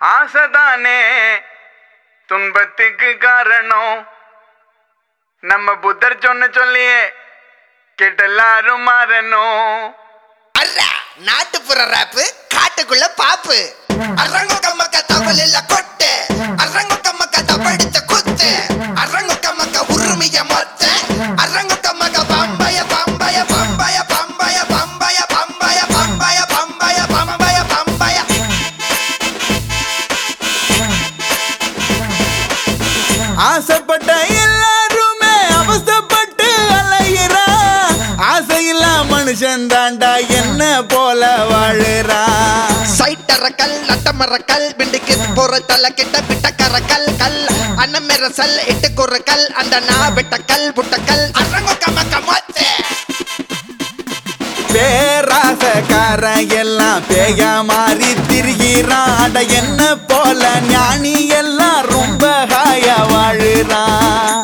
ஆசைதானே துன்பத்துக்கு காரணம் நம்ம புத்தர் சொன்ன சொல்லியே கேட்டெல்லாரும் மாறணும் அர்ரா நாட்டுப்புற ராப்பு காட்டுக்குள்ள பாப்பு அரங்கு கம்மக்க தவல் இல்ல கொட்டு அரங்கு கம்மக்க தப்படுத்த குத்து அரங்கு கம்மக்க உரிமைய மொத்த அரங்கு கம்மக்க பம்பய பம்பய பம்பய பம்பய பம்பய பம்பய பம்பய பம்பய பம்பய பம்பய ஆசைப்பட்ட எல்லாருமே அவஸ்தைப்பட்டு அலைகிறா ஆசையில்லா மனுஷன் தாண்டா என்ன போல வாழுறா சைட்டரக்கல் நட்டமரக்கல் பிண்டிக்கு போற தல கிட்ட பிட்டக்கரக்கல் கல் அன்னமெரசல் இட்டு குறக்கல் அந்த நா விட்டக்கல் புட்டக்கல் அரங்கு கம்மக்க மொத்த பேராசக்காரன் எல்லாம் பேயா மாறி திரிகிறான் அட என்ன போல ஞானி எல்லாம் ரொம்ப ஹாயா வாழுறான்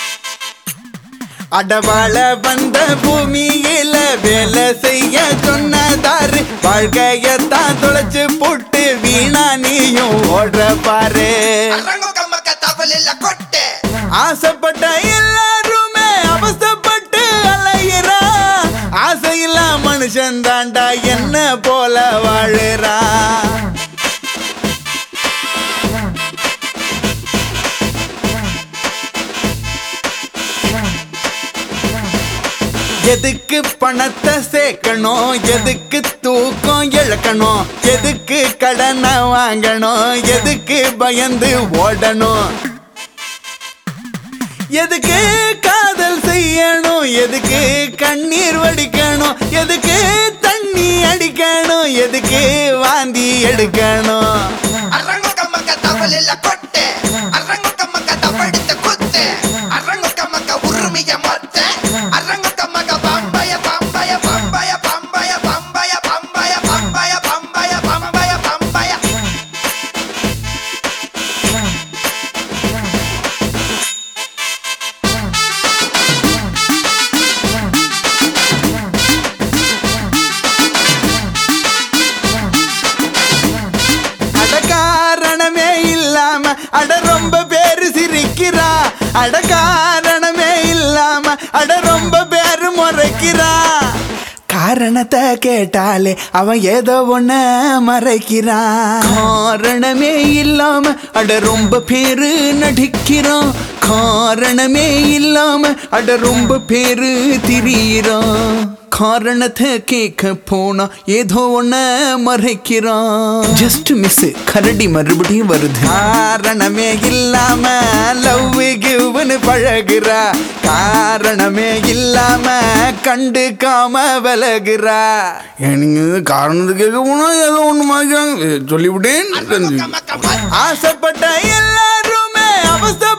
அடவாழ வந்த பூமியில வேலை செய்ய சொன்னதாரு வாழ்க்கையத்தான் தொலைச்சு போட்டு வீணா நீயும் ஓடுற பாரு அரங்கு கம்மக்க தவல் இல்ல கொட்டு ஆசைப்பட்ட எல்லாருமே அவஸ்தைப்பட்டு அலைகிறா ஆசையில்லா மனுஷன் தாண்டா என்ன போல வாழுறா எதுக்கு பணத்தை சேர்க்கணும் எதுக்கு தூக்கம் இழக்கணும் எதுக்கு கடனை வாங்கணும் எதுக்கு பயந்து ஓடணும் எதுக்கு காதல் செய்யணும் எதுக்கு கண்ணீர் வடிக்கணும் எதுக்கு தண்ணி அடிக்கணும் எதுக்கு வாந்தி எடுக்கணும் அரங்கு கம்மக்க தவல் இல்ல கொட்டு அரங்கு கம்மக்க தப்படுத்த குத்து அரங்கு கம்மக்க உரிமைய மொத்த அரங்கு கம்மக்க பம்பய பம்பய பம்பய பம்பய பம்பய பம்பய பம்பய பம்பய பம்பய பம்பய அட காரணமே இல்லாம அட ரொம்ப பேரு சிரிக்கிறா அட காரணமே இல்லாம அட ரொம்ப பேரு முறைக்கிறா காரணத்தை கேட்டாலே அவன் ஏதோ ஒண்ண மறைக்கிறான் காரணமே இல்லாம அட ரொம்ப பேரு நடிக்கிறான் காரணமே இல்லாம அட ரொம்ப பேரு திரியிறான் காரணத்தை கேட்க போனா ஏதோ ஒண்ண மறைக்கிறான் ஜஸ்ட் மிஸ் கரடி மறுபடியும் வருது காரணமே இல்லாம லவ் கிவ்னு பழகுறா காரணமே இல்லாம கண்டுக்காம விலகுறா எனக்கு காரணத்தை கேட்க போனா ஏதோ ஒண்ணு மாறிக்கிறாங்க சொல்லிவிட்டேன் அரங்கு கம்மக்க மொத்த ஆசைப்பட்ட எல்லாருமே அவஸ்தை